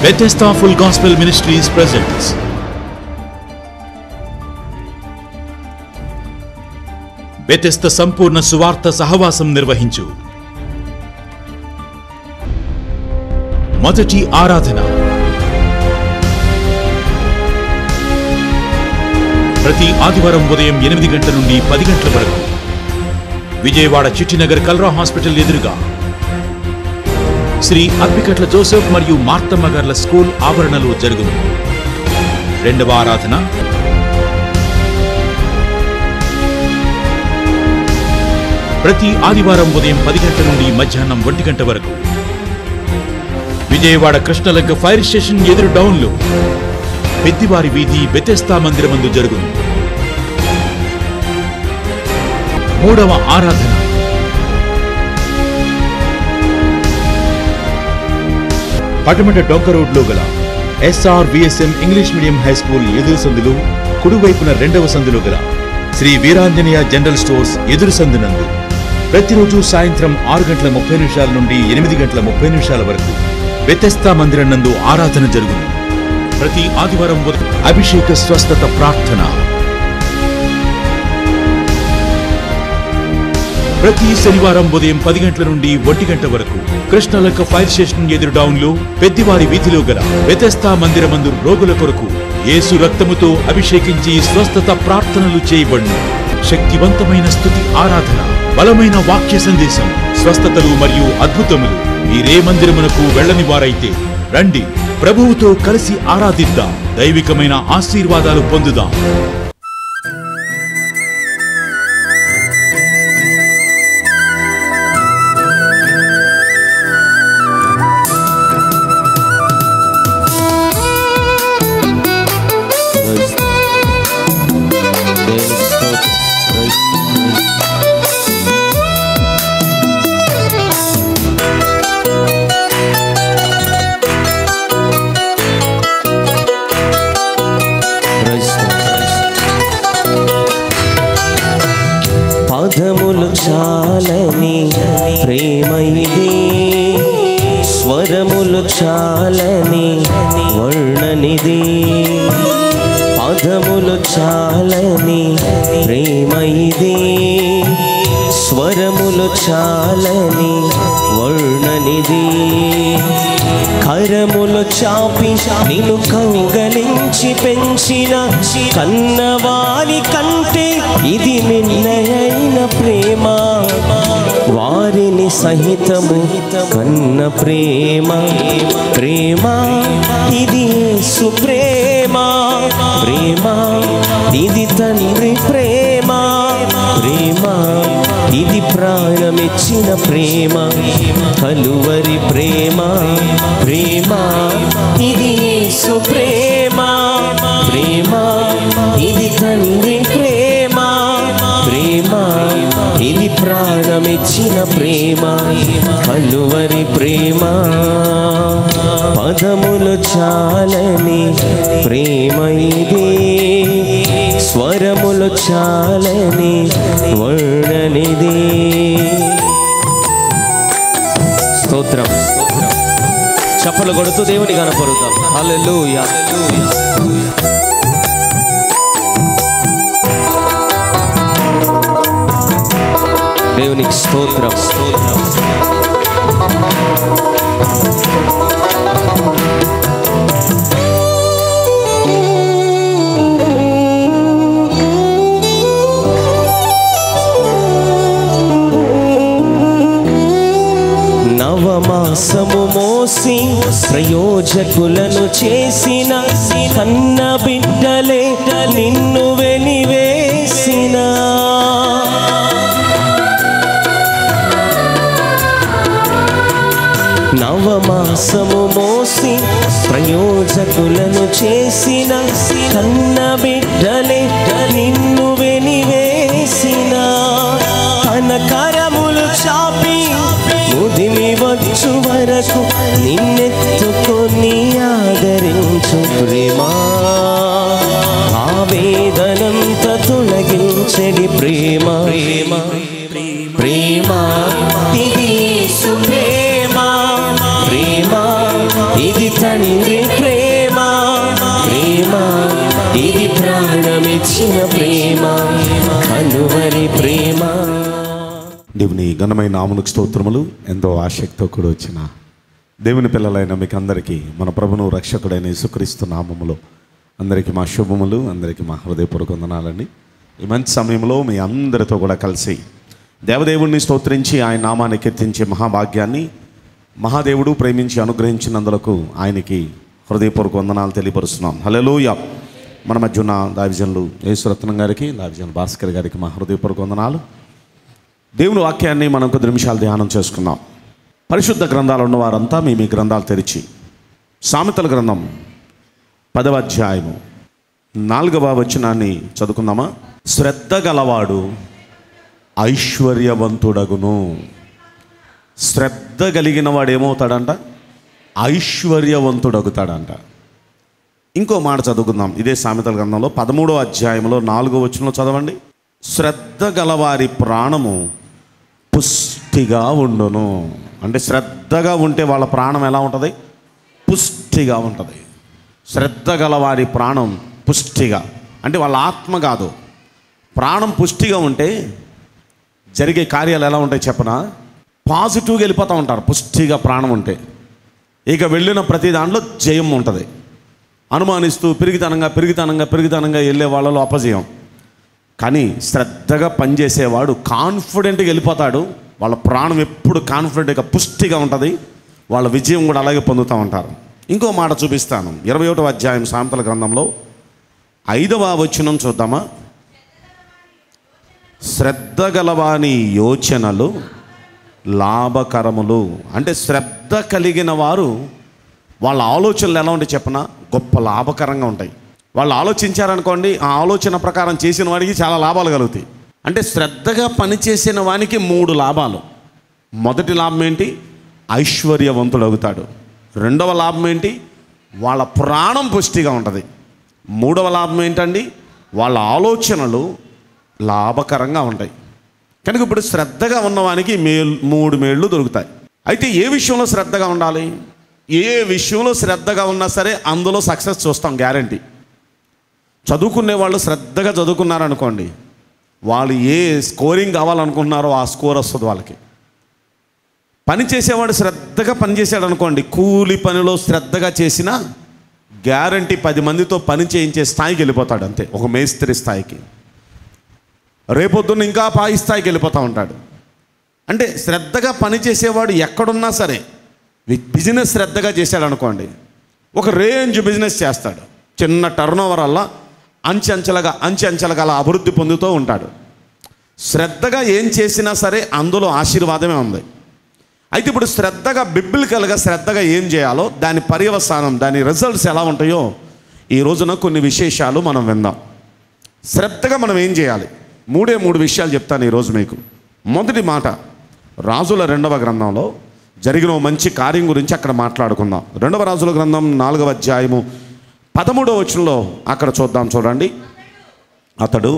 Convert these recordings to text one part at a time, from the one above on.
Bethesda Full Gospel Ministries presents Bethesda సంపూర్ణ సువార్త సహవాసం నిర్వహించు మొదటి ఆరాధన ప్రతి ఆదివారం ఉదయం ఎనిమిది గంటల నుండి పది గంటల వరకు విజయవాడ చిట్టినగర్ కల్రా హాస్పిటల్ ఎదురుగా శ్రీ అప్పికట్ల జోసెఫ్ మరియు మార్తమ్మ గార్ల స్కూల్ ఆవరణలో జరుగును రెండవ ఆరాధన ప్రతి ఆదివారం ఉదయం పది గంటల నుండి మధ్యాహ్నం ఒంటి గంట వరకు విజయవాడ కృష్ణలంక ఫైర్ స్టేషన్ ఎదురు డౌన్లో పెద్దివారి వీధి బెతెస్తా మందిరమందు జరుగును మూడవ ఆరాధన పటమట డొంక రోడ్లో గల SR VSM English medium high school ఎదురు సందులు కుడివైపున రెండవ సందులో గల శ్రీ వీరాంజనేయ జనరల్ స్టోర్స్ ఎదురు సందునందు ప్రతిరోజు సాయంత్రం ఆరు గంటల ముప్పై నిమిషాల నుండి ఎనిమిది గంటల ముప్పై నిమిషాల వరకు వ్యతస్థా మందిరం నందు ఆరాధన జరుగును ప్రతి ఆదివారం ఉదయం అభిషేక స్వస్థత ప్రార్థన ప్రతి శనివారం ఉదయం పది గంటల నుండి ఒంటి గంట వరకు కృష్ణలంక ఫైర్ స్టేషన్ ఎదురు డౌన్లో పెద్దివారి వీధిలో గల వ్యతస్థా మందిరమందు రోగుల కొరకు యేసు రక్తముతో అభిషేకించి స్వస్థత ప్రార్థనలు చేయబడును శక్తివంతమైన స్థుతి ఆరాధన బలమైన వాక్య సందేశం స్వస్థతలు మరియు అద్భుతములు మీరే మందిరమునకు వెళ్ళని వారైతే రండి ప్రభువుతో కలిసి ఆరాధిద్దాం దైవికమైన ఆశీర్వాదాలు పొందుదాం Christ. There is hope. Christ. Christ. పదములు చాలని ప్రేమ ఇది స్వరములు చాలని వర్ణనిది పదములు చాలని ప్రేమ ఇది స్వరములు చాలని వర్ణనిది కరములు చాపి నిన్ను కౌగలించి పెంచిన కన్నవారి కంటే ఇది మిన్నయైన ప్రేమ వారిని సహితము కన్న ప్రేమ ప్రేమ ఇది సుప్రేమ ప్రేమ ఇది తండ్రి ప్రేమ ప్రేమ ఇది ప్రాణమిచ్చిన ప్రేమ కలువరి ప్రేమ ప్రేమ ఇది సుప్రేమ ప్రేమ ఇది తండ్రి ప్రేమ ప్రేమ ఇది ప్రాణమిచ్చిన ప్రేమ కలువరి ప్రేమ పదములు చాలని ప్రేమ ఇది స్వరములు చాలని వర్ణనిది స్తోత్రం చప్పలు కొడుతూ దేవుని కనపరుద్దాం హల్లెలూయా దేవునికి స్తోత్రం స్తోత్రం నవమాసము మోసి ప్రయోజకులను చేసిన కన్న బిడ్డలే నిన్ను వెలివేసిన నవమాసము మోసి ప్రయోజకులను చేసిన కన్న బిడ్డలే నిన్ను వెలివేసిన తన కరములు చాపి ముదిమి వచ్చు వరకు నిన్నెత్తుకొని ఆదరించు ప్రేమా ఆవేదనంత తొలగించడి ప్రేమ ప్రేమ ప్రేమ ఇది సుప్రేమ ప్రేమ ఇది తండ్రి నిలిచిన ప్రేమ కనువరి ప్రేమ దేవుని ఘనమైన నామునికి స్తోత్రములు ఎంతో ఆసక్తితో కూడా వచ్చిన దేవుని పిల్లలైన మీకు అందరికీ మన ప్రభును రక్షకుడైన యేసుక్రీస్తు నామములో అందరికీ మా శుభములు అందరికీ మా హృదయపూర్వక వందనాలండి ఈ మంచి సమయంలో మీ అందరితో కూడా కలిసి దేవదేవుణ్ణి స్తోత్రించి ఆయన నామాన్ని కీర్తించే మహాభాగ్యాన్ని మహాదేవుడు ప్రేమించి అనుగ్రహించినందులకు ఆయనకి హృదయపూర్వక వందనాలు తెలియపరుస్తున్నాం హలోయ మన మధ్య ఉన్న దావిజన్లు యేసురత్నం గారికి దావిజన్ భాస్కర్ గారికి మా హృదయపూర్వక వందనాలు దేవుని వాక్యాన్ని మనం కొద్ది నిమిషాలు ధ్యానం చేసుకుందాం పరిశుద్ధ గ్రంథాలు ఉన్న వారంతా మీ మీ గ్రంథాలు తెరిచి సామెతల గ్రంథం పదవ అధ్యాయము నాలుగవ వచనాన్ని చదువుకుందామా శ్రద్ధ గలవాడు ఐశ్వర్యవంతుడగును శ్రద్ధ కలిగిన వాడు ఏమవుతాడంట ఐశ్వర్యవంతుడగుతాడంట ఇంకో మాట చదువుకుందాం ఇదే సామెతల గ్రంథంలో పదమూడో అధ్యాయంలో నాలుగో వచనంలో చదవండి శ్రద్ధ గలవారి ప్రాణము పుష్టిగా ఉండును అంటే శ్రద్ధగా ఉంటే వాళ్ళ ప్రాణం ఎలా ఉంటుంది పుష్టిగా ఉంటుంది శ్రద్ధ గలవారి ప్రాణం పుష్టిగా అంటే వాళ్ళ ఆత్మ కాదు ప్రాణం పుష్టిగా ఉంటే జరిగే కార్యాలు ఎలా ఉంటాయి చెప్పనా పాజిటివ్గా వెళ్ళిపోతూ ఉంటారు పుష్టిగా ప్రాణం ఉంటే ఇక వెళ్ళిన ప్రతి దాంట్లో జయం ఉంటుంది అనుమానిస్తూ పెరిగితనంగా పెరిగితనంగా పెరిగితనంగా వెళ్ళే వాళ్ళలో అపజయం కానీ శ్రద్ధగా పనిచేసేవాడు కాన్ఫిడెంట్గా వెళ్ళిపోతాడు వాళ్ళ ప్రాణం ఎప్పుడు కాన్ఫిడెంట్గా పుష్టిగా ఉంటుంది వాళ్ళ విజయం కూడా అలాగే పొందుతూ ఉంటారు ఇంకో మాట చూపిస్తాను ఇరవై ఒకటో అధ్యాయం సాంతల గ్రంథంలో ఐదవ వచనం చూద్దామా శ్రద్ధ గలవాని యోచనలు లాభకరములు అంటే శ్రద్ధ కలిగిన వారు వాళ్ళ ఆలోచనలు ఎలా ఉంటాయి చెప్పన గొప్ప లాభకరంగా ఉంటాయి వాళ్ళు ఆలోచించారనుకోండి ఆ ఆలోచన ప్రకారం చేసిన వాడికి చాలా లాభాలు కలుగుతాయి అంటే శ్రద్ధగా పనిచేసిన వానికి మూడు లాభాలు మొదటి లాభం ఏంటి ఐశ్వర్యవంతుడు అవుతాడు రెండవ లాభం ఏంటి వాళ్ళ ప్రాణం పుష్టిగా ఉంటుంది మూడవ లాభం ఏంటండి వాళ్ళ ఆలోచనలు లాభకరంగా ఉంటాయి కనుక ఇప్పుడు శ్రద్ధగా ఉన్నవానికి మేలు మూడు మేళ్ళు దొరుకుతాయి అయితే ఏ విషయంలో శ్రద్ధగా ఉండాలి ఏ విషయంలో శ్రద్ధగా ఉన్నా సరే అందులో సక్సెస్ చూస్తాం గ్యారంటీ చదువుకునే వాళ్ళు శ్రద్ధగా చదువుకున్నారనుకోండి వాళ్ళు ఏ స్కోరింగ్ కావాలనుకుంటున్నారో ఆ స్కోర్ వస్తుంది వాళ్ళకి పని చేసేవాడు శ్రద్ధగా పని చేశాడు అనుకోండి కూలి పనిలో శ్రద్ధగా చేసినా గ్యారంటీ పది మందితో పని చేయించే స్థాయికి వెళ్ళిపోతాడు అంతే ఒక మేస్త్రి స్థాయికి రేపొద్దున్న ఇంకా పై స్థాయికి వెళ్ళిపోతూ ఉంటాడు అంటే శ్రద్ధగా పని చేసేవాడు ఎక్కడున్నా సరే వి- బిజినెస్ శ్రద్ధగా చేశాడు అనుకోండి ఒక రేంజ్ బిజినెస్ చేస్తాడు చిన్న టర్న్ ఓవర్ వల్ల అంచెంచెలుగా అంచెంచెలుగా అలా అభివృద్ధి పొందుతూ ఉంటాడు శ్రద్ధగా ఏం చేసినా సరే అందులో ఆశీర్వాదమే ఉంది అయితే ఇప్పుడు శ్రద్ధగా బిబ్బిలికల్గా శ్రద్ధగా ఏం చేయాలో దాని పర్యవసానం దాని రిజల్ట్స్ ఎలా ఉంటాయో ఈ రోజున కొన్ని విశేషాలు మనం విందాం శ్రద్ధగా మనం ఏం చేయాలి మూడే మూడు విషయాలు చెప్తాను ఈరోజు మీకు మొదటి మాట రాజుల రెండవ గ్రంథంలో జరిగిన ఓ మంచి కార్యం గురించి అక్కడ మాట్లాడుకుందాం రెండవ రాజుల గ్రంథం నాలుగవ అధ్యాయము పదమూడవ వచనంలో అక్కడ చూద్దాం చూడండి అతడు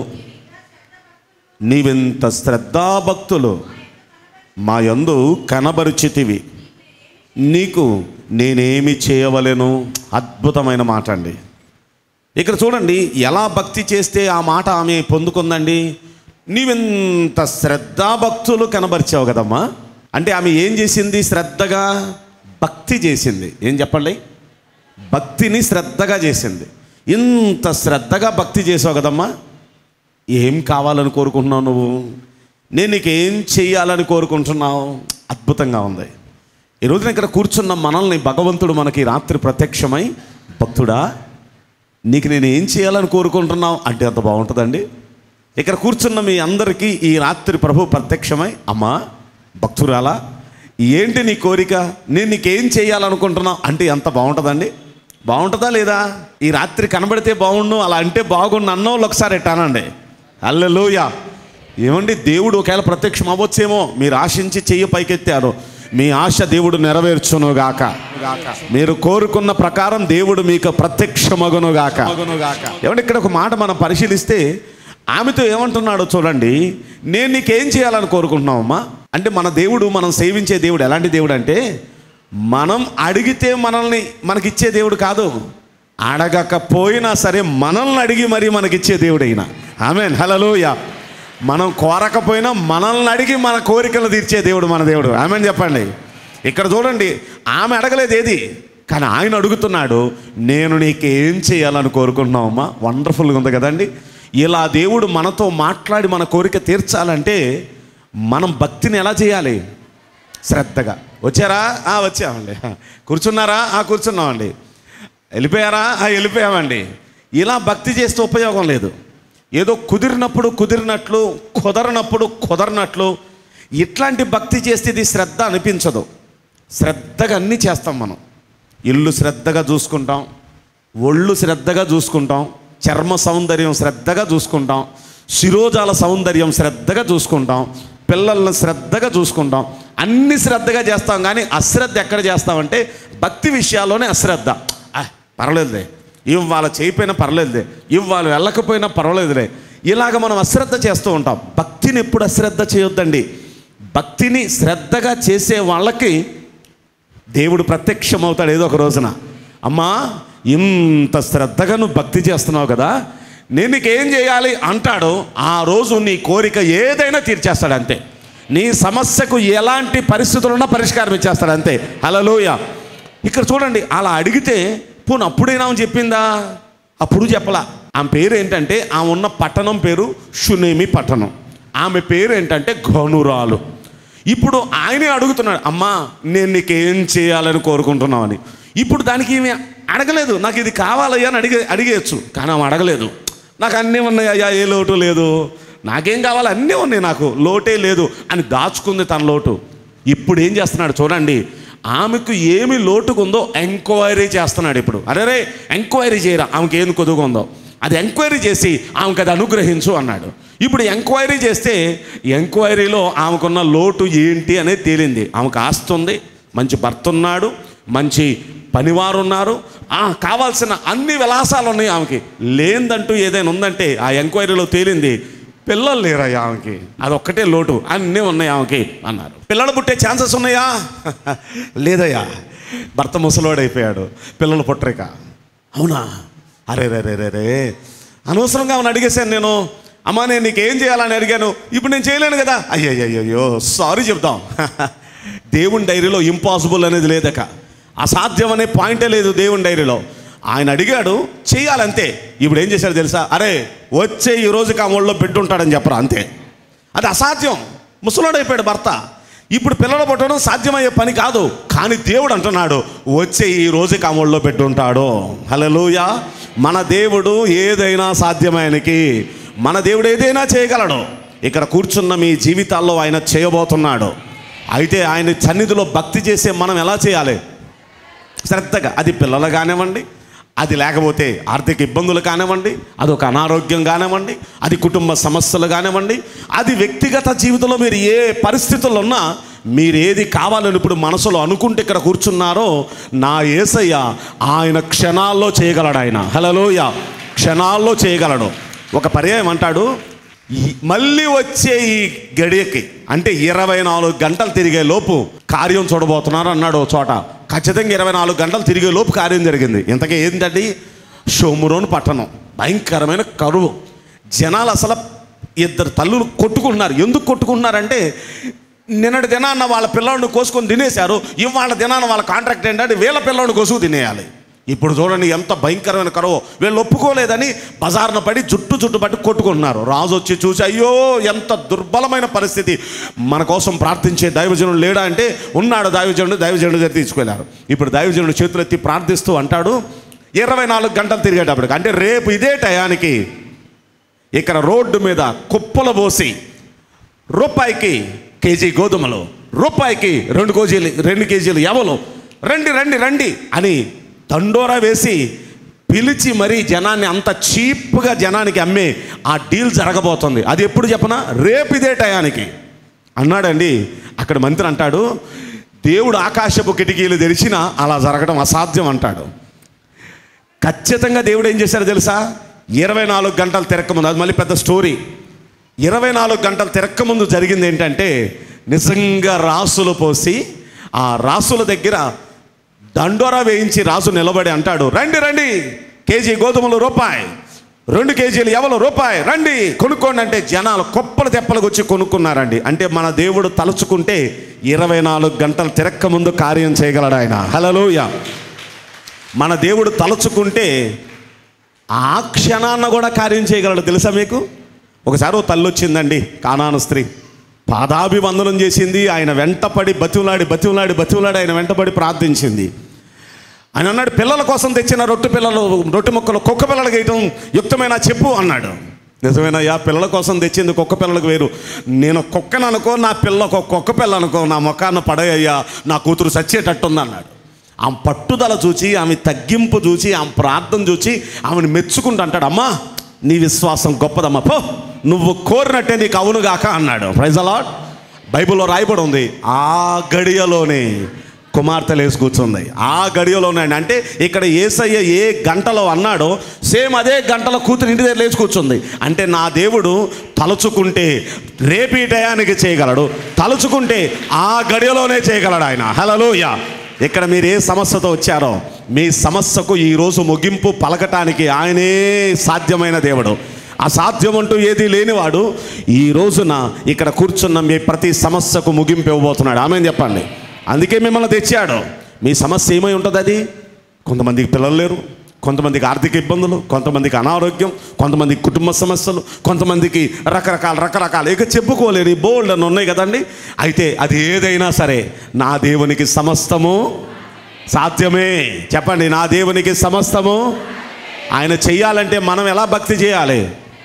నీవింత శ్రద్ధాభక్తులు మా యందు కనబరుచితివి నీకు నేనేమి చేయవలెను అద్భుతమైన మాట అండి ఇక్కడ చూడండి ఎలా భక్తి చేస్తే ఆ మాట ఆమె పొందుకుందండి నీవింత శ్రద్ధాభక్తులు కనబరిచావు కదమ్మా అంటే ఆమె ఏం చేసింది శ్రద్ధగా భక్తి చేసింది ఏం చెప్పండి భక్తిని శ్రద్ధగా చేసింది ఇంత శ్రద్ధగా భక్తి చేసావు కదమ్మా ఏం కావాలని కోరుకుంటున్నావు నువ్వు నేను నీకు ఏం చెయ్యాలని కోరుకుంటున్నావు అద్భుతంగా ఉంది ఈ రోజున ఇక్కడ కూర్చున్న మనల్ని భగవంతుడు మనకి రాత్రి ప్రత్యక్షమై భక్తుడా నీకు నేను ఏం చేయాలని కోరుకుంటున్నావు అంటే అంత బాగుంటుందండి ఇక్కడ కూర్చున్న మీ అందరికీ ఈ రాత్రి ప్రభు ప్రత్యక్షమై అమ్మా భక్తురాలా ఏంటి నీ కోరిక నేను నీకేం చేయాలనుకుంటున్నావు అంటే ఎంత బాగుంటుందండి బాగుంటుందా లేదా ఈ రాత్రి కనబడితే బాగుండు అలా అంటే బాగుండు అన్న వాళ్ళు ఒకసారి ఎట్టానండి అల్లెలోయ ఏమండి దేవుడు ఒకవేళ ప్రత్యక్షం అవ్వచ్చేమో మీరు ఆశించి చెయ్యి పైకెత్తారు మీ ఆశ దేవుడు నెరవేర్చును గాక మీరు కోరుకున్న ప్రకారం దేవుడు మీకు ప్రత్యక్షమగును గాక ఏమంటే ఇక్కడ ఒక మాట మనం పరిశీలిస్తే ఆమెతో ఏమంటున్నాడో చూడండి నేను నీకేం చేయాలని కోరుకుంటున్నావమ్మా అంటే మన దేవుడు మనం సేవించే దేవుడు ఎలాంటి దేవుడు అంటే మనం అడిగితే మనల్ని మనకిచ్చే దేవుడు కాదు అడగకపోయినా సరే మనల్ని అడిగి మరీ మనకిచ్చే దేవుడైన ఆమెన్ హలలోయ మనం కోరకపోయినా మనల్ని అడిగి మన కోరికలు తీర్చే దేవుడు మన దేవుడు ఆమెన్ చెప్పండి ఇక్కడ చూడండి ఆమె అడగలేదు ఏది కానీ ఆయన అడుగుతున్నాడు నేను నీకు ఏం చేయాలని కోరుకుంటున్నావమ్మా వండర్ఫుల్గా ఉంది కదండి ఇలా దేవుడు మనతో మాట్లాడి మన కోరిక తీర్చాలంటే మనం భక్తిని ఎలా చేయాలి శ్రద్ధగా వచ్చారా ఆ వచ్చామండి కూర్చున్నారా ఆ కూర్చున్నామండి వెళ్ళిపోయారా ఆ వెళ్ళిపోయామండి ఇలా భక్తి చేస్తే ఉపయోగం లేదు ఏదో కుదిరినప్పుడు కుదిరినట్లు కుదరనప్పుడు కుదరనట్లు ఇట్లాంటి భక్తి చేస్తే ఇది శ్రద్ధ అనిపించదు శ్రద్ధగా అన్నీ చేస్తాం మనం ఇల్లు శ్రద్ధగా చూసుకుంటాం ఒళ్ళు శ్రద్ధగా చూసుకుంటాం చర్మ సౌందర్యం శ్రద్ధగా చూసుకుంటాం శిరోజాల సౌందర్యం శ్రద్ధగా చూసుకుంటాం పిల్లల్ని శ్రద్ధగా చూసుకుంటాం అన్ని శ్రద్ధగా చేస్తాం కానీ అశ్రద్ధ ఎక్కడ చేస్తామంటే భక్తి విషయాల్లోనే అశ్రద్ధ ఆ, పర్వాలేదులే ఇవాళ చేయకపోయినా పర్వాలేదులే ఇవాళ వెళ్ళకపోయినా పర్వాలేదులే ఇలాగ మనం అశ్రద్ధ చేస్తూ ఉంటాం భక్తిని ఎప్పుడు అశ్రద్ధ చేయొద్దండి భక్తిని శ్రద్ధగా చేసే వాళ్ళకి దేవుడు ప్రత్యక్షమవుతాడు ఏదో ఒక రోజున అమ్మా ఇంత శ్రద్ధగా నువ్వు భక్తి చేస్తున్నావు కదా నేను నీకేం చేయాలి అంటాడు ఆ రోజు నీ కోరిక ఏదైనా తీర్చేస్తాడు అంతే నీ సమస్యకు ఎలాంటి పరిస్థితులున్నా పరిష్కారం ఇచ్చేస్తాడు అంతే హలలోయ ఇక్కడ చూడండి అలా అడిగితే పోను అప్పుడైనా ఆమె చెప్పిందా అప్పుడు చెప్పలా ఆమె పేరు ఏంటంటే ఆమె ఉన్న పట్టణం పేరు షునేమి పట్టణం ఆమె పేరు ఏంటంటే గనురాలు ఇప్పుడు ఆయనే అడుగుతున్నాడు అమ్మా నేను నీకేం చేయాలని కోరుకుంటున్నావని ఇప్పుడు దానికి ఏమి అడగలేదు నాకు ఇది కావాలయ్యా అని అడిగే అడిగేయచ్చు కానీ ఆమె అడగలేదు నాకు అన్నీ ఉన్నాయ్యా ఏ లోటు లేదు నాకేం కావాలి అన్నీ ఉన్నాయి నాకు లోటే లేదు అని దాచుకుంది తన లోటు ఇప్పుడు ఏం చేస్తున్నాడు చూడండి ఆమెకు ఏమి లోటుకుందో ఎంక్వైరీ చేస్తున్నాడు ఇప్పుడు అరే రే ఎంక్వైరీ చేయరా ఆమెకి ఏం కొదుగుందో అది ఎంక్వైరీ చేసి ఆమెకు అది అనుగ్రహించు అన్నాడు ఇప్పుడు ఎంక్వైరీ చేస్తే ఎంక్వైరీలో ఆమెకున్న లోటు ఏంటి అనేది తేలింది ఆమెకు ఆస్తి ఉంది మంచి భర్త ఉన్నాడు మంచి పనివారు ఉన్నారు ఆ, కావాల్సిన అన్ని విలాసాలు ఉన్నాయి ఆమెకి లేదంటూ ఏదైనా ఉందంటే ఆ ఎంక్వైరీలో తేలింది పిల్లలు లేరయ్యా ఆమెకి అదొక్కటే లోటు అన్నీ ఉన్నాయి ఆమెకి అన్నారు పిల్లలు పుట్టే ఛాన్సెస్ ఉన్నాయా లేదయ్యా భర్త ముసలోడైపోయాడు పిల్లలు పుట్టరిక అవునా అరే రే రే రే రే అనవసరంగా ఆమెను అడిగేశాను నేను అమ్మా నేను నీకేం చేయాలని అడిగాను ఇప్పుడు నేను చేయలేను కదా అయ్యయ్యో సారీ చెప్దాం దేవుని డైరీలో ఇంపాసిబుల్ అనేది లేదక అసాధ్యం అనే పాయింటే లేదు దేవుని డైరీలో ఆయన అడిగాడు చేయాలంతే ఇప్పుడు ఏం చేశాడు తెలుసా అరే వచ్చే ఈ రోజుకి ఆ ఒళ్ళో పెట్టుంటాడని చెప్పరా అంతే అది అసాధ్యం ముసలోడైపోయాడు భర్త ఇప్పుడు పిల్లలు పుట్టడం సాధ్యమయ్యే పని కాదు కానీ దేవుడు అంటున్నాడు వచ్చే ఈ రోజుకి ఆ ఒళ్ళో పెట్టుంటాడు హలలుయా మన దేవుడు ఏదైనా సాధ్యమైనకి మన దేవుడు ఏదైనా చేయగలడు ఇక్కడ కూర్చున్న మీ జీవితాల్లో ఆయన చేయబోతున్నాడు అయితే ఆయన సన్నిధిలో భక్తి చేసే మనం ఎలా చేయాలి శ్రద్ధగా అది పిల్లలు కానివ్వండి అది లేకపోతే ఆర్థిక ఇబ్బందులు కానివ్వండి అది ఒక అనారోగ్యం కానివ్వండి అది కుటుంబ సమస్యలు కానివ్వండి అది వ్యక్తిగత జీవితంలో మీరు ఏ పరిస్థితుల్లో ఉన్నా మీరు ఏది కావాలని ఇప్పుడు మనసులో అనుకుంటే ఇక్కడ కూర్చున్నారో నా ఏసయ్య ఆయన క్షణాల్లో చేయగలడు ఆయన హలోయ క్షణాల్లో చేయగలడు ఒక పర్యాయం అంటాడు ఈ- మళ్ళీ వచ్చే ఈ గడియకి అంటే ఇరవై నాలుగు గంటలు తిరిగే లోపు కార్యం చూడబోతున్నారు అన్నాడు ఓ చోట ఖచ్చితంగా ఇరవై నాలుగు గంటలు తిరిగే లోపు కార్యం జరిగింది ఇంతకీ ఏంటండి షోమురోన్ పట్టణం భయంకరమైన కరువు జనాలు అసలు ఇద్దరు తల్లులు కొట్టుకుంటున్నారు ఎందుకు కొట్టుకుంటున్నారంటే నిన్నటి దినాన్న వాళ్ళ పిల్లల్ని కోసుకొని తినేశారు ఇవాళ దినాన్న వాళ్ళ కాంట్రాక్ట్ ఏంటంటే వీళ్ళ పిల్లల్ని కోసుకు తినేయాలి ఇప్పుడు చూడండి ఎంత భయంకరమైన కరువు వీళ్ళు ఒప్పుకోలేదని బజార్న పడి జుట్టు జుట్టు పట్టి కొట్టుకుంటున్నారు రాజు వచ్చి చూసి అయ్యో ఎంత దుర్బలమైన పరిస్థితి మన కోసం ప్రార్థించే దైవజనుడు లేడా అంటే ఉన్నాడు దైవజనుడు దైవజనుడు దగ్గర తీసుకెళ్లారు ఇప్పుడు దైవజనుడు చేతులు ఎత్తి ప్రార్థిస్తూ అంటాడు ఇరవై నాలుగు గంటలు తిరిగేటప్పటికి అంటే రేపు ఇదే టయానికి ఇక్కడ రోడ్డు మీద కుప్పలు పోసి రూపాయికి కేజీ గోధుమలు రూపాయికి రెండు కేజీలు రెండు కేజీలు ఎవలు రండి రండి రండి అని దండోరా వేసి పిలిచి మరీ జనాన్ని అంత చీప్గా జనానికి అమ్మే ఆ డీల్ జరగబోతుంది అది ఎప్పుడు చెప్పనా రేపు ఇదే టయానికి అన్నాడండి అక్కడ మంత్రి అంటాడు దేవుడు ఆకాశపు కిటికీలు తెరిచినా అలా జరగడం అసాధ్యం అంటాడు ఖచ్చితంగా దేవుడు ఏం చేశాడో తెలుసా ఇరవై నాలుగు గంటలు తిరక్కముందు అది మళ్ళీ పెద్ద స్టోరీ ఇరవై నాలుగు గంటలు తిరక్కముందు జరిగింది ఏంటంటే నిజంగా రాసులు పోసి ఆ రాసుల దగ్గర దండోరా వేయించి రాజు నిలబడి అంటాడు రండి రండి కేజీ గోధుమలు రూపాయి రెండు కేజీలు ఎవరు రూపాయి రండి కొనుక్కోండి అంటే జనాలు కుప్పలు తెప్పలకు వచ్చి కొనుక్కున్నారండి అంటే మన దేవుడు తలుచుకుంటే ఇరవై నాలుగు గంటలు తిరక్క ముందు కార్యం చేయగలడు ఆయన హలలోయ మన దేవుడు తలుచుకుంటే ఆ క్షణాన్న కూడా కార్యం చేయగలడు తెలుసా మీకు ఒకసారి ఓ తల్లి వచ్చిందండి కానాను స్త్రీ పాదాభివందనం చేసింది ఆయన వెంటపడి బతివులాడి బతివులాడి బతివులాడి ఆయన వెంటపడి ప్రార్థించింది ఆయన అన్నాడు పిల్లల కోసం తెచ్చిన రొట్టె పిల్లలు రొట్టె ముక్కలు కుక్క పిల్లలకి వేయటం యుక్తమైన చెప్పు అన్నాడు నిజమేనయ్యా పిల్లల కోసం తెచ్చింది కుక్క పిల్లలకు వేరు నేను కుక్కను అనుకో నా పిల్లకు ఒక కుక్క పిల్ల అనుకో నా ముఖాన్ని పడయ్యా నా కూతురు చచ్చేటట్టుంది అన్నాడు ఆమె పట్టుదల చూచి ఆమె తగ్గింపు చూచి ఆమె ప్రార్థన చూచి ఆమెను మెచ్చుకుంటూ అంటాడు అమ్మా నీ విశ్వాసం గొప్పదమ్మా పో నువ్వు కోరినట్టే నీకు అవునుగాక అన్నాడు ప్రైజ్ అలాడ్ బైబిల్లో రాయబడి ఉంది ఆ గడియలోనే కుమార్తె లేచి కూర్చుంది ఆ గడియలోనే అంటే ఇక్కడ ఏసయ్య ఏ గంటలో అన్నాడో సేమ్ అదే గంటలో కూతురు ఇంటి దగ్గర లేచి కూర్చుంది అంటే నా దేవుడు తలుచుకుంటే రేపీ టయానికి చేయగలడు తలుచుకుంటే ఆ గడియలోనే చేయగలడు ఆయన హలలోయ ఇక్కడ మీరు ఏ సమస్యతో వచ్చారో మీ సమస్యకు ఈరోజు ముగింపు పలకటానికి ఆయనే సాధ్యమైన దేవుడు అసాధ్యం అంటూ ఏదీ లేనివాడు ఈ రోజున ఇక్కడ కూర్చున్న మీ ప్రతి సమస్యకు ముగింపు ఇవ్వబోతున్నాడు ఆమె చెప్పండి అందుకే మిమ్మల్ని తెచ్చాడు మీ సమస్య ఏమై ఉంటుంది అది కొంతమందికి పిల్లలు లేరు కొంతమందికి ఆర్థిక ఇబ్బందులు కొంతమందికి అనారోగ్యం కొంతమందికి కుటుంబ సమస్యలు కొంతమందికి రకరకాల రకరకాల ఇక చెప్పుకోలేని బోల్డ్ అని ఉన్నాయి కదండి అయితే అది ఏదైనా సరే నా దేవునికి సమస్తము సాధ్యమే చెప్పండి నా దేవునికి సమస్తము ఆయన చెయ్యాలంటే మనం ఎలా భక్తి చేయాలి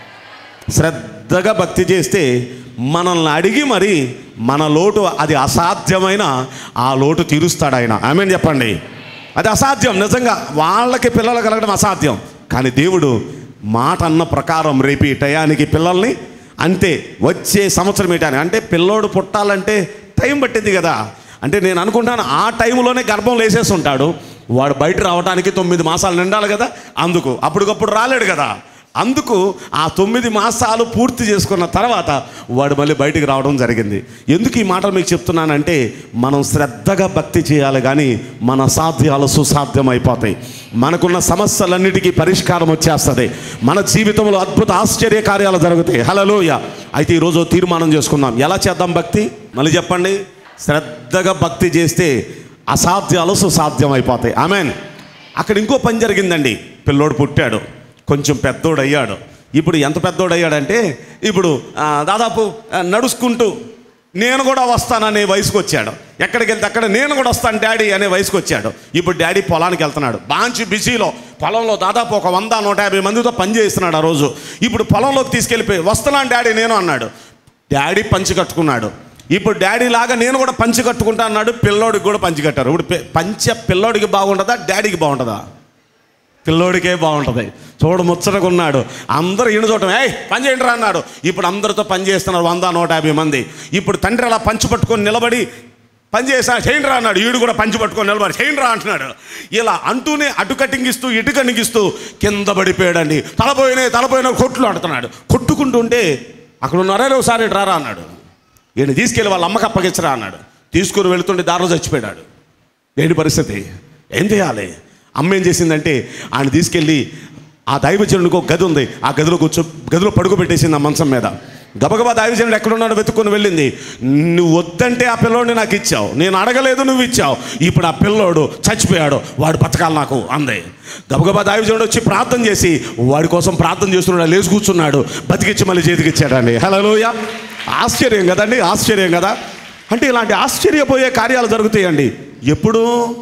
శ్రద్ధగా భక్తి చేస్తే మనల్ని అడిగి మరి మన లోటు అది అసాధ్యమైన ఆ లోటు తీరుస్తాడు ఆయన ఆమెను చెప్పండి అది అసాధ్యం నిజంగా వాళ్ళకి పిల్లలు కలగడం అసాధ్యం కానీ దేవుడు మాట అన్న ప్రకారం రేపు ఈ టయానికి పిల్లల్ని అంతే వచ్చే సంవత్సరం ఏంటని అంటే పిల్లోడు పుట్టాలంటే టైం పట్టింది కదా అంటే నేను అనుకుంటాను ఆ టైంలోనే గర్భం లేసేసి ఉంటాడు వాడు బయట రావడానికి తొమ్మిది మాసాలు నిండాలి కదా అందుకు అప్పటికప్పుడు రాలేడు కదా అందుకు ఆ తొమ్మిది మాసాలు పూర్తి చేసుకున్న తర్వాత వాడు మళ్ళీ బయటికి రావడం జరిగింది ఎందుకు ఈ మాటలు మీకు చెప్తున్నానంటే మనం శ్రద్ధగా భక్తి చేయాలి కానీ మన సాధ్యాలు సుసాధ్యం అయిపోతాయి మనకున్న సమస్యలన్నిటికీ పరిష్కారం వచ్చేస్తుంది మన జీవితంలో అద్భుత ఆశ్చర్య కార్యాలు జరుగుతాయి హలలోయ అయితే ఈరోజు తీర్మానం చేసుకుందాం ఎలా చేద్దాం భక్తి మళ్ళీ చెప్పండి శ్రద్ధగా భక్తి చేస్తే అసాధ్యాలు సుసాధ్యం అయిపోతాయి ఆమెన్ అక్కడ ఇంకో పని జరిగిందండి పిల్లోడు పుట్టాడు కొంచెం పెద్దోడు అయ్యాడు ఇప్పుడు ఎంత పెద్దోడు అయ్యాడంటే ఇప్పుడు ఆ, దాదాపు ఆ, నడుచుకుంటూ నేను కూడా వస్తాననే వయసుకు వచ్చాడు ఎక్కడికి వెళ్తే అక్కడ నేను కూడా వస్తాను డాడీ అనే వయసుకు వచ్చాడు ఇప్పుడు డాడీ పొలానికి వెళ్తున్నాడు బాంచి బిజీలో పొలంలో దాదాపు ఒక వంద నూట యాభై మందితో పని చేస్తున్నాడు ఆ రోజు ఇప్పుడు పొలంలోకి తీసుకెళ్ళిపోయి వస్తున్నాను డాడీ నేను అన్నాడు డాడీ పంచి కట్టుకున్నాడు ఇప్పుడు డాడీ లాగా నేను కూడా పంచి కట్టుకుంటా అన్నాడు పిల్లోడికి కూడా పంచి కట్టారు ఇప్పుడు పి- పంచె పిల్లోడికి బాగుంటుందా డాడీకి బాగుంటుందా పిల్లోడికే బాగుంటుంది చూడు ముచ్చటగా ఉన్నాడు అందరూ ఈయన చూడటం ఏయ్ పని చేయండి రా అన్నాడు ఇప్పుడు అందరితో పని చేస్తున్నారు వంద నూట యాభై మంది ఇప్పుడు తండ్రి అలా పంచి పట్టుకొని నిలబడి పని చేసా చేయండి రా అన్నాడు ఈడు కూడా పంచి పట్టుకొని నిలబడి చేయండి రా అంటున్నాడు ఇలా అంటూనే అటు కట్టింగిస్తూ ఇటు కట్టింగిస్తూ కింద పడిపోయాడండి తలపోయినాయి తలపోయిన కొట్లు ఆడుతున్నాడు కొట్టుకుంటుంటే అక్కడ ఉన్నారే ఒకసారి ఇటు రారా అన్నాడు ఈయన తీసుకెళ్ళి వాళ్ళ అమ్మకి అప్పగించరా అన్నాడు తీసుకుని వెళుతుంటే దారిలో చచ్చిపోయాడు ఏంటి పరిస్థితి ఏం చేయాలి అమ్మ ఏం చేసిందంటే ఆయన తీసుకెళ్ళి ఆ దైవజనుడికి ఒక గది ఉంది ఆ గదిలో కూర్చో గదిలో పడుకోబెట్టేసింది ఆ మంచం మీద గబగబా దైవజనుడు ఎక్కడున్నాడో వెతుక్కొని వెళ్ళింది నువ్వు వద్దంటే ఆ పిల్లోడిని నాకు ఇచ్చావు నేను అడగలేదు నువ్వు ఇచ్చావు ఇప్పుడు ఆ పిల్లోడు చచ్చిపోయాడు వాడు బతకాలి నాకు అంది గబగబా దైవజనుడు వచ్చి ప్రార్థన చేసి వాడి కోసం ప్రార్థన చేస్తున్నాడు లేచి కూర్చున్నాడు బతికిచ్చి మళ్ళీ చేతికి ఇచ్చాడండి హలోయ ఆశ్చర్యం కదండి ఆశ్చర్యం కదా అంటే ఇలాంటి ఆశ్చర్యపోయే కార్యాలు జరుగుతాయండి ఎప్పుడు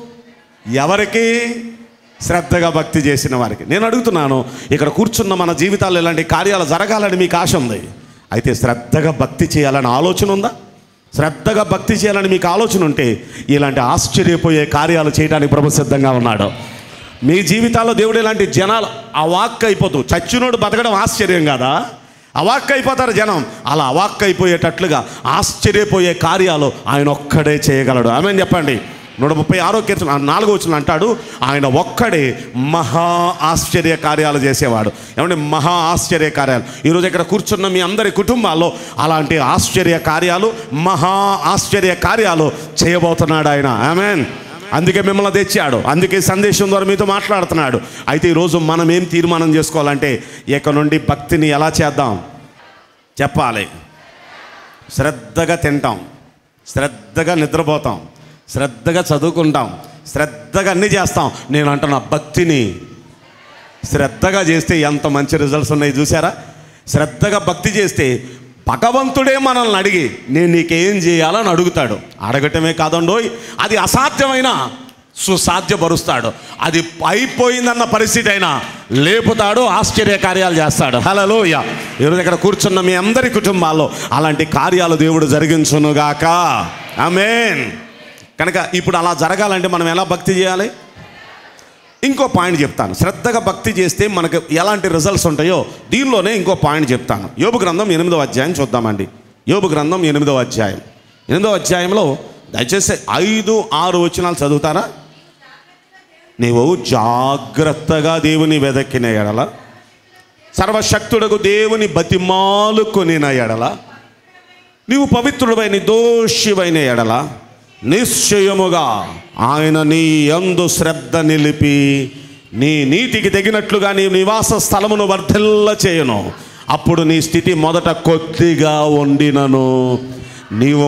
ఎవరికి శ్రద్ధగా భక్తి చేసిన వారికి నేను అడుగుతున్నాను ఇక్కడ కూర్చున్న మన జీవితాల్లో ఇలాంటి కార్యాలు జరగాలని మీకు ఆశ ఉంది అయితే శ్రద్ధగా భక్తి చేయాలని ఆలోచన ఉందా శ్రద్ధగా భక్తి చేయాలని మీకు ఆలోచన ఉంటే ఇలాంటి ఆశ్చర్యపోయే కార్యాలు చేయడానికి ప్రభు సిద్ధంగా ఉన్నాడు మీ జీవితాల్లో దేవుడు ఇలాంటి జనాలు అవాక్ అయిపోతూ చచ్చినోడు బతకడం ఆశ్చర్యం కాదా అవాక్ అయిపోతారు జనం అలా అవాక్ అయిపోయేటట్లుగా ఆశ్చర్యపోయే కార్యాలు ఆయన ఒక్కడే చేయగలడు ఆమె చెప్పండి నూట ముప్పై ఆరో కీర్తన నాలుగో వచ్చిన అంటాడు ఆయన ఒక్కడే మహా ఆశ్చర్య కార్యాలు చేసేవాడు ఏమంటే మహా ఆశ్చర్య కార్యాలు ఈరోజు ఇక్కడ కూర్చున్న మీ అందరి కుటుంబాల్లో అలాంటి ఆశ్చర్య కార్యాలు మహా ఆశ్చర్య కార్యాలు చేయబోతున్నాడు ఆయన ఆమెన్ అందుకే మిమ్మల్ని తెచ్చాడు అందుకే సందేశం ద్వారా మీతో మాట్లాడుతున్నాడు అయితే ఈరోజు మనం ఏం తీర్మానం చేసుకోవాలంటే ఇక నుండి భక్తిని ఎలా చేద్దాం చెప్పాలి శ్రద్ధగా తింటాం శ్రద్ధగా నిద్రపోతాం శ్రద్ధగా చదువుకుంటాం శ్రద్ధగా అన్నీ చేస్తాం నేను అంటున్నా భక్తిని శ్రద్ధగా చేస్తే ఎంత మంచి రిజల్ట్స్ ఉన్నాయి చూసారా శ్రద్ధగా భక్తి చేస్తే భగవంతుడే మనల్ని అడిగి నేను నీకేం చేయాలని అడుగుతాడు అడగటమే కాదండోయ్ అది అసాధ్యమైన సుసాధ్యపరుస్తాడు అది అయిపోయిందన్న పరిస్థితి అయినా లేపుతాడు ఆశ్చర్య కార్యాలు చేస్తాడు హలో ఈరోజు ఇక్కడ కూర్చున్న మీ అందరి కుటుంబాల్లో అలాంటి కార్యాలు దేవుడు జరిగించునుగాక ఆమేన్ కనుక ఇప్పుడు అలా జరగాలంటే మనం ఎలా భక్తి చేయాలి ఇంకో పాయింట్ చెప్తాను శ్రద్ధగా భక్తి చేస్తే మనకు ఎలాంటి రిజల్ట్స్ ఉంటాయో దీనిలోనే ఇంకో పాయింట్ చెప్తాను యోబు గ్రంథం ఎనిమిదవ అధ్యాయం చూద్దామండి యోబు గ్రంథం ఎనిమిదవ అధ్యాయం ఎనిమిదవ అధ్యాయంలో దయచేసి ఐదు ఆరు వచనాలు చదువుతారా నీవు జాగ్రత్తగా దేవుని వెదక్కిన ఎడల సర్వశక్తుడకు దేవుని బతిమాలు కొనిన ఎడల నీవు పవిత్రుడమైన దోషివైన ఎడల నిశ్చయముగా ఆయన నీ యందు శ్రద్ధ నిలిపి నీ నీతికి తగినట్లుగా నీ నివాస స్థలమును వర్ధిల్ల చేయను అప్పుడు నీ స్థితి మొదట కొద్దిగా వండినను నీవు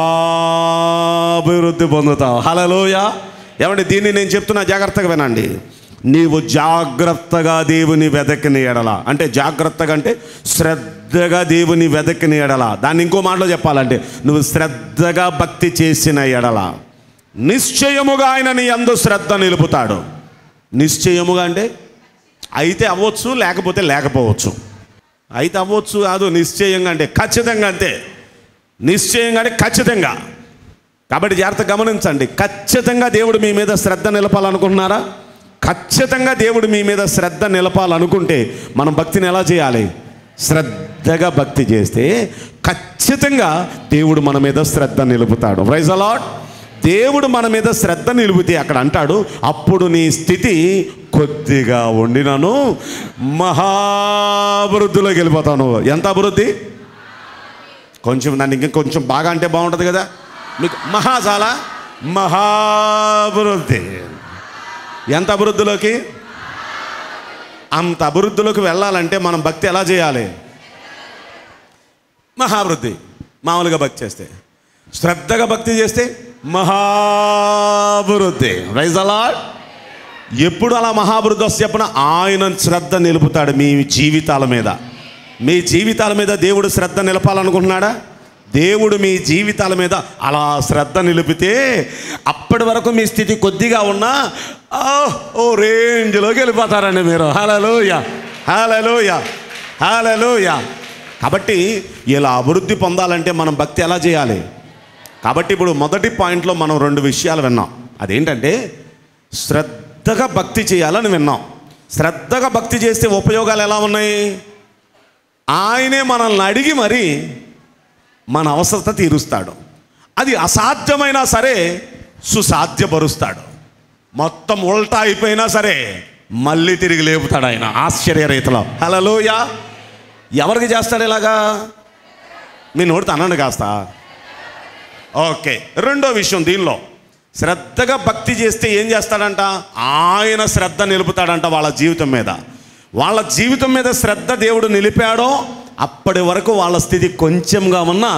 మహాభివృద్ధి పొందుతావు హలలోయ ఏమంటే దీన్ని నేను చెప్తున్నా జాగ్రత్తగా వినండి నీవు జాగ్రత్తగా దేవుని వెదకిన ఎడల అంటే జాగ్రత్తగా అంటే శ్రద్ధగా దేవుని వెదకిన ఎడల దాన్ని ఇంకో మాటలో చెప్పాలంటే నువ్వు శ్రద్ధగా భక్తి చేసిన ఎడల నిశ్చయముగా ఆయన నీ అందు శ్రద్ధ నిలుపుతాడు నిశ్చయముగా అంటే అయితే అవ్వచ్చు లేకపోతే లేకపోవచ్చు అయితే అవ్వచ్చు కాదు నిశ్చయంగా అంటే ఖచ్చితంగా అంతే నిశ్చయంగా అంటే ఖచ్చితంగా కాబట్టి జాగ్రత్త గమనించండి ఖచ్చితంగా దేవుడు మీ మీద శ్రద్ధ నిలపాలనుకుంటున్నారా ఖచ్చితంగా దేవుడు మీ మీద శ్రద్ధ నిలపాలనుకుంటే మనం భక్తిని ఎలా చేయాలి శ్రద్ధగా భక్తి చేస్తే ఖచ్చితంగా దేవుడు మన మీద శ్రద్ధ నిలుపుతాడు ప్రైజ్ అలాట్ దేవుడు మన మీద శ్రద్ధ నిలుపుతే అక్కడ అంటాడు అప్పుడు నీ స్థితి కొద్దిగా ఉండినను మహాభివృద్ధిలోకి వెళ్ళిపోతాను ఎంత అభివృద్ధి కొంచెం దాన్ని ఇంకా కొంచెం బాగా అంటే బాగుంటుంది కదా మీకు మహా చాలా మహాభివృద్ధి ఎంత అభివృద్ధిలోకి అంత అభివృద్ధిలోకి వెళ్ళాలంటే మనం భక్తి ఎలా చేయాలి మహాభివృద్ధి మామూలుగా భక్తి చేస్తే శ్రద్ధగా భక్తి చేస్తే మహాభివృద్ధి రైజ్ అలా ఎప్పుడు అలా మహాభివృద్ధి వస్తే చెప్పిన ఆయన శ్రద్ధ నిలుపుతాడు మీ జీవితాల మీద మీ జీవితాల మీద దేవుడు శ్రద్ధ నిలపాలనుకుంటున్నాడా దేవుడు మీ జీవితాల మీద అలా శ్రద్ధ నిలిపితే అప్పటి వరకు మీ స్థితి కొద్దిగా ఉన్నా ఆ, ఓ రేంజ్లోకి వెళ్ళిపోతారండి మీరు హలలోయ హలలోయ హలలోయ కాబట్టి ఇలా అభివృద్ధి పొందాలంటే మనం భక్తి ఎలా చేయాలి కాబట్టి ఇప్పుడు మొదటి పాయింట్లో మనం రెండు విషయాలు విన్నాం అదేంటంటే శ్రద్ధగా భక్తి చేయాలని విన్నాం శ్రద్ధగా భక్తి చేస్తే ఉపయోగాలు ఎలా ఉన్నాయి ఆయనే మనల్ని అడిగి మరి మన అవసరత తీరుస్తాడు అది అసాధ్యమైనా సరే సుసాధ్యపరుస్తాడు మొత్తం ఉల్టా అయిపోయినా సరే మళ్ళీ తిరిగి లేపుతాడు ఆయన ఆశ్చర్య రీతిలో హలోయ ఎవరికి చేస్తాడు ఇలాగా మీ నోటితో అనండి కాస్త ఓకే రెండో విషయం దీనిలో శ్రద్ధగా భక్తి చేస్తే ఏం చేస్తాడంట ఆయన శ్రద్ధ నిలుపుతాడంట వాళ్ళ జీవితం మీద వాళ్ళ జీవితం మీద శ్రద్ధ దేవుడు నిలిపాడో అప్పటి వరకు వాళ్ళ స్థితి కొంచెంగా ఉన్నా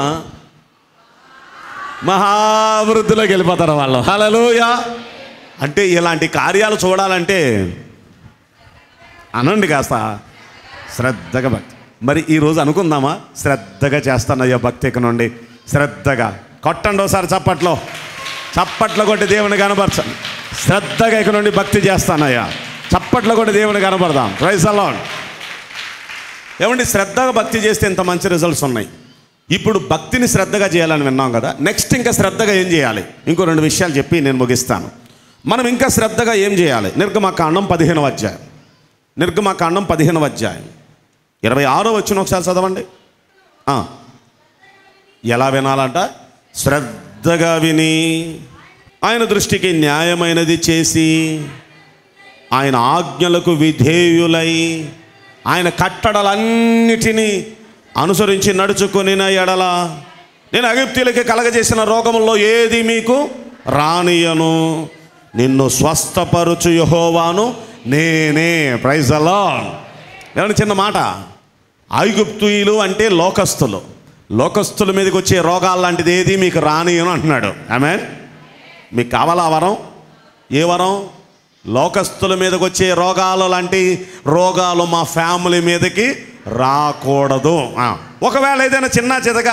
మహావృద్ధిలోకి వెళ్ళిపోతారు వాళ్ళు హలలోయ అంటే ఇలాంటి కార్యాలు చూడాలంటే అనండి కాస్త శ్రద్ధగా భక్తి మరి ఈరోజు అనుకుందామా శ్రద్ధగా చేస్తానయ్యా భక్తి ఇక నుండి శ్రద్ధగా కొట్టండి ఒకసారి చప్పట్లో చప్పట్లో కొట్టి దేవుని కనపరచండి శ్రద్ధగా ఇక నుండి భక్తి చేస్తానయ్యా చప్పట్లో కొట్టి దేవుని కనపడదాం ప్రైజ్ అలాన్ ఏమండి శ్రద్ధగా భక్తి చేస్తే ఇంత మంచి రిజల్ట్స్ ఉన్నాయి ఇప్పుడు భక్తిని శ్రద్ధగా చేయాలని విన్నాం కదా నెక్స్ట్ ఇంకా శ్రద్ధగా ఏం చేయాలి ఇంకో రెండు విషయాలు చెప్పి నేను ముగిస్తాను మనం ఇంకా శ్రద్ధగా ఏం చేయాలి నిర్గమకాండం పదిహేనవ అధ్యాయం నిర్గమకాండం పదిహేనవ అధ్యాయం ఇరవై ఆరో వచ్చిన ఒకసారి చదవండి ఆ. ఎలా వినాలంట శ్రద్ధగా విని ఆయన దృష్టికి న్యాయమైనది చేసి ఆయన ఆజ్ఞలకు విధేయులై ఆయన కట్టడలన్నిటినీ అనుసరించి నడుచుకొనిన ఎడల నేను అగిప్తీలకి కలగజేసిన రోగముల్లో ఏది మీకు రానియను నిన్ను స్వస్థపరుచు యహోవాను నేనే ప్రైజ్ అలా ఏమన్నా చిన్న మాట ఐగుప్తుయులు అంటే లోకస్తులు లోకస్తుల మీదకి వచ్చే రోగాలు లాంటిది ఏది మీకు రానియను అంటున్నాడు ఆమె మీకు కావాలా ఆ వరం ఏ వరం లోకస్తుల మీదకి వచ్చే రోగాలు లాంటి రోగాలు మా ఫ్యామిలీ మీదకి రాకూడదు ఆ, ఒకవేళ ఏదైనా చిన్న చితగా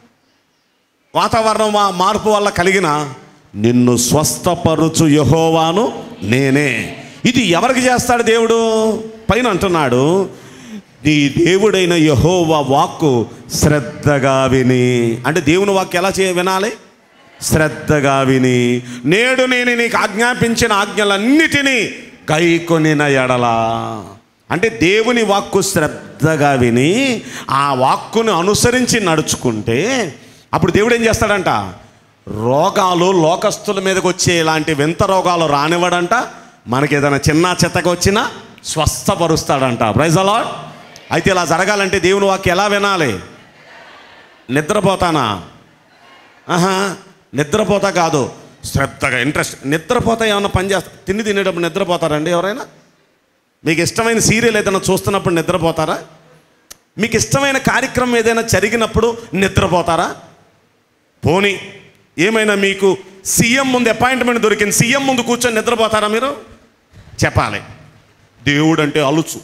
వాతావరణం మా- మార్పు వల్ల కలిగిన నిన్ను స్వస్థపరుచు యహోవాను నేనే ఇది ఎవరికి చేస్తాడు దేవుడు పైన అంటున్నాడు నీ దేవుడైన యహోవా వాక్కు శ్రద్ధగా విని అంటే దేవుని వాక్కు ఎలా చే వినాలి శ్రద్ధగా విని నేడు నేను నీకు ఆజ్ఞాపించిన ఆజ్ఞలన్నిటినీ గైకొనిన ఎడలా అంటే దేవుని వాక్కు శ్రద్ధగా విని ఆ వాక్కును అనుసరించి నడుచుకుంటే అప్పుడు దేవుడు ఏం చేస్తాడంట రోగాలు లోకస్తుల మీదకి వచ్చే ఇలాంటి వింత రోగాలు రానివ్వడంట మనకి ఏదైనా చిన్న చెత్తగా వచ్చినా స్వస్థపరుస్తాడంట ప్రైజ్ అలాడ్ అయితే ఇలా జరగాలంటే దేవుని వాక్యం ఎలా వినాలి నిద్రపోతానా ఆహా నిద్రపోతా కాదు శ్రద్ధగా ఇంట్రెస్ట్ నిద్రపోతా ఏమన్నా పని చేస్తా తిండి తినేటప్పుడు నిద్రపోతారండి ఎవరైనా మీకు ఇష్టమైన సీరియల్ ఏదైనా చూస్తున్నప్పుడు నిద్రపోతారా మీకు ఇష్టమైన కార్యక్రమం ఏదైనా జరిగినప్పుడు నిద్రపోతారా పోనీ ఏమైనా మీకు సీఎం ముందు అపాయింట్మెంట్ దొరికింది సీఎం ముందు కూర్చొని నిద్రపోతారా మీరు చెప్పాలి దేవుడు అంటే అలుచు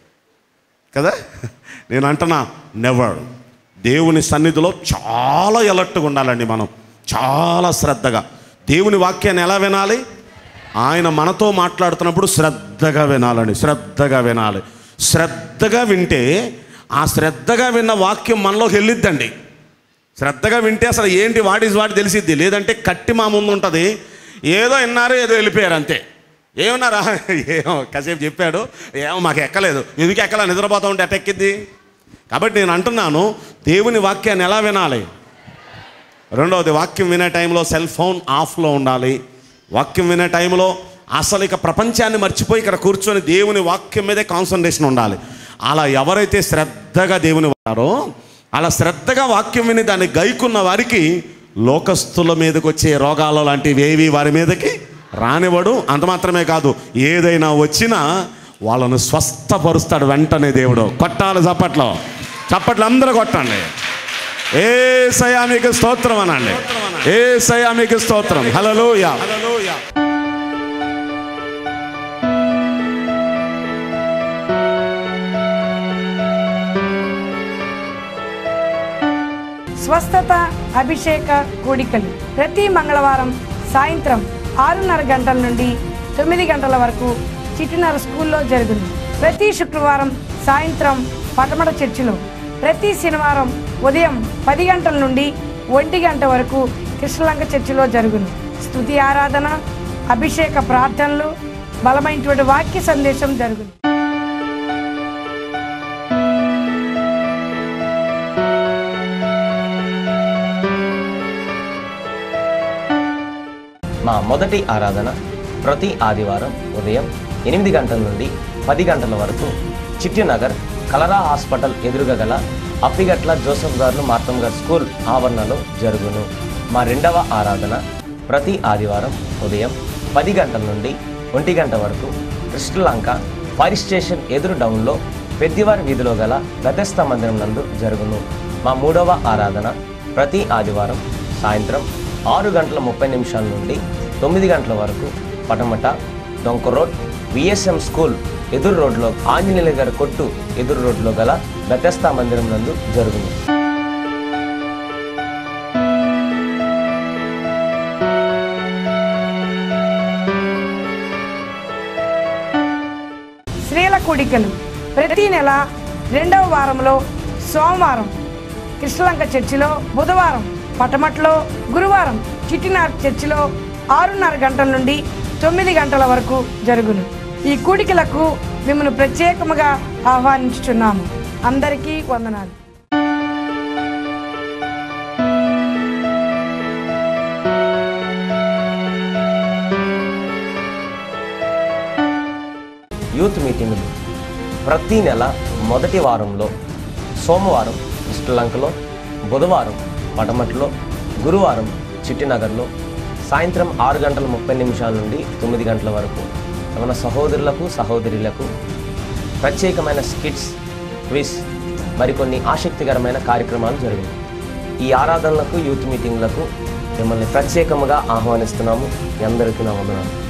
కదా నేను అంటున్నా నెవర్ దేవుని సన్నిధిలో చాలా ఎలర్ట్గా ఉండాలండి మనం చాలా శ్రద్ధగా దేవుని వాక్యాన్ని ఎలా వినాలి ఆయన మనతో మాట్లాడుతున్నప్పుడు శ్రద్ధగా వినాలండి శ్రద్ధగా వినాలి శ్రద్ధగా వింటే ఆ శ్రద్ధగా విన్న వాక్యం మనలోకి వెళ్ళిద్దండి శ్రద్ధగా వింటే అసలు ఏంటి వాట్ ఈజ్ వాట్ తెలిసిద్ది లేదంటే కట్టి మా ముందు ఉంటుంది ఏదో విన్నారు ఏదో వెళ్ళిపోయారు అంతే ఏమన్నారా ఏమో కాసేపు చెప్పాడు ఏమో మాకు ఎక్కలేదు ఎందుకు ఎక్కలా నిద్రపోతా ఉంటే ఎట్ట ఎక్కిద్ది కాబట్టి నేను అంటున్నాను దేవుని వాక్యాన్ని ఎలా వినాలి రెండవది వాక్యం వినే టైంలో సెల్ ఫోన్ ఆఫ్లో ఉండాలి వాక్యం వినే టైంలో అసలు ఇక ప్రపంచాన్ని మర్చిపోయి ఇక్కడ కూర్చొని దేవుని వాక్యం మీదే కాన్సన్ట్రేషన్ ఉండాలి అలా ఎవరైతే శ్రద్ధగా దేవుని వారో అలా శ్రద్ధగా వాక్యం విని దాన్ని గైకున్న వారికి లోకస్తుల మీదకి వచ్చే రోగాలు లాంటివి ఏవి వారి మీదకి రానివ్వడు అంత మాత్రమే కాదు ఏదైనా వచ్చినా వాళ్ళను స్వస్థపరుస్తాడు వెంటనే దేవుడు కొట్టాలి చప్పట్లో చప్పట్లు అందరూ కొట్టండి ఏ సయామికి స్తోత్రం అనండి ఏ సయామికి స్తోత్రం హలలోయ స్వస్థత అభిషేక కూడికలు ప్రతి మంగళవారం సాయంత్రం ఆరున్నర గంటల నుండి తొమ్మిది గంటల వరకు చిటినర స్కూల్లో జరుగును ప్రతి శుక్రవారం సాయంత్రం పటమట చర్చిలో ప్రతి శనివారం ఉదయం పది గంటల నుండి ఒంటి గంట వరకు కృష్ణలంక చర్చిలో జరుగును స్తుతి ఆరాధన అభిషేక ప్రార్థనలు బలమైనటువంటి వాక్య సందేశం జరుగును మా మొదటి ఆరాధన ప్రతి ఆదివారం ఉదయం ఎనిమిది గంటల నుండి పది గంటల వరకు చిట్టినగర్ కలరా హాస్పిటల్ ఎదురుగా గల అప్పిగట్ల జోసఫ్ గారు మార్తం గారు స్కూల్ ఆవరణలో జరుగును మా రెండవ ఆరాధన ప్రతి ఆదివారం ఉదయం పది గంటల నుండి ఒంటి గంట వరకు కృష్ణలంక ఫైర్ స్టేషన్ ఎదురు డౌన్లో పెద్దివారి వీధిలో గల గతస్థ మందిరం నందు జరుగును మా మూడవ ఆరాధన ప్రతి ఆదివారం సాయంత్రం ఆరు గంటల ముప్పై నిమిషాల నుండి తొమ్మిది గంటల వరకు పటమట డొంక రోడ్ విఎస్ఎం స్కూల్ ఎదురు రోడ్లో ఆంజనేయుల గారి కొట్టు ఎదురు రోడ్లో గల గతస్థ మందిరం నందు జరుగును స్త్రీల కూడికలు ప్రతి నెల రెండవ వారంలో సోమవారం కృష్ణలంక చర్చిలో బుధవారం పటమట్లో గురువారం చిట్టినార్ చర్చిలో ఆరున్నర గంటల నుండి తొమ్మిది గంటల వరకు జరుగును ఈ కూడికలకు మిమ్మల్ని ప్రత్యేకముగా ఆహ్వానించుచున్నాము అందరికీ వందనాలు యూత్ మీటింగులు ప్రతి నెల మొదటి వారంలో సోమవారం శ్రీలంకలో బుధవారం పటమట్లో గురువారం చిట్టినగర్లో సాయంత్రం ఆరు గంటల ముప్పై నిమిషాల నుండి తొమ్మిది గంటల వరకు మన సహోదరులకు సహోదరులకు ప్రత్యేకమైన స్కిట్స్ క్విజ్ మరికొన్ని ఆసక్తికరమైన కార్యక్రమాలు జరిగాయి ఈ ఆరాధనలకు యూత్ మీటింగ్లకు మిమ్మల్ని ప్రత్యేకముగా ఆహ్వానిస్తున్నాము మీ అందరికీ నా వందనాలు